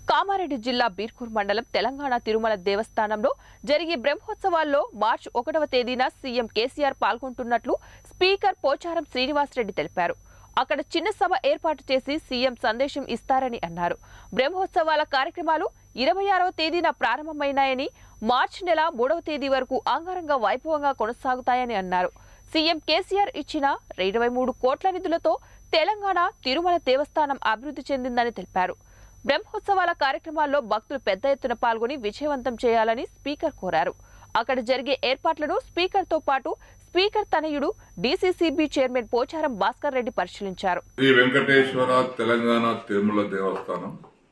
కామారెడ్డి జిల్లా బీర్కూర్ మండలం తెలంగాణ తిరుమల దేవస్థానంలో జరిగే బ్రహ్మోత్సవాల్లో మార్చి ఒకటవ తేదీన సీఎం కేసీఆర్ పాల్గొంటున్నట్లు స్పీకర్ పోచారం శ్రీనివాసరెడ్డి తెలిపారు అక్కడ చిన్న సభ ఏర్పాటు చేసి సీఎం సందేశం ఇస్తారని అన్నారు బ్రహ్మోత్సవాల కార్యక్రమాలు ఇరవై ఆరవ తేదీన ప్రారంభమైనాయని మార్చి నెల మూడవ తేదీ వరకు అంగరంగ వైభవంగా కొనసాగుతాయని అన్నారు సీఎం కేసీఆర్ ఇచ్చిన ఇరవై మూడు కోట్ల నిధులతో తెలంగాణ తిరుమల దేవస్థానం అభివృద్ధి చెందిందని తెలిపారు బ్రహ్మోత్సవాల కార్యక్రమాల్లో భక్తులు పెద్ద ఎత్తున పాల్గొని విజయవంతం చేయాలని స్పీకర్ కోరారు అక్కడ జరిగే ఏర్పాట్లను స్పీకర్తో పాటు స్పీకర్ తనయుడు డీసీసీబీ చైర్మన్ పోచారం భాస్కర్ రెడ్డి పరిశీలించారు శ్రీ వెంకటేశ్వర తెలంగాణ తిరుమల దేవస్థానం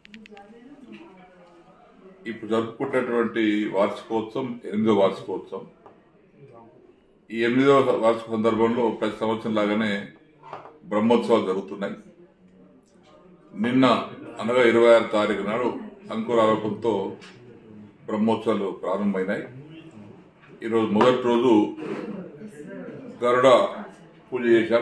ఇప్పుడు జరుపుకున్నటువంటి వార్షికోత్సవం ఎనిమిదో వార్షికోత్సవం ఈ ఎనిమిదవ వార్షిక సందర్భంలో ప్రతి సంవత్సరం లాగానే బ్రహ్మోత్సవాలు జరుగుతున్నాయి నిన్న అనగా ఇరవై ఆరు తారీఖు నాడు అంకురారోపణతో బ్రహ్మోత్సవాలు ప్రారంభమైనాయి ఈరోజు మొదటి రోజు గరుడ పూజ చేశాం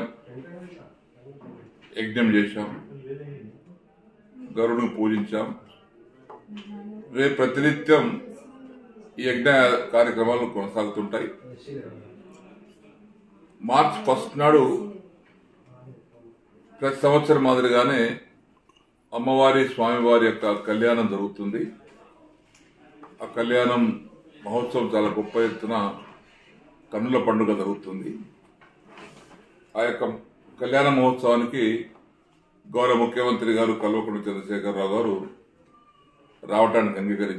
యజ్ఞం చేశాం గరుడును పూజించాం రేపు ప్రతినిత్యం ఈ యజ్ఞ కార్యక్రమాలు కొనసాగుతుంటాయి మార్చ్ ఫస్ట్ నాడు ప్రతి సంవత్సరం మాదిరిగానే అమ్మవారి స్వామివారి యొక్క కళ్యాణం జరుగుతుంది ఆ కళ్యాణం మహోత్సవం చాలా గొప్ప ఎత్తున కన్నుల పండుగ జరుగుతుంది ఆ యొక్క కళ్యాణ మహోత్సవానికి గౌరవ ముఖ్యమంత్రి గారు కల్వకుంట్ల చంద్రశేఖరరావు గారు రావడానికి అంగీకరించారు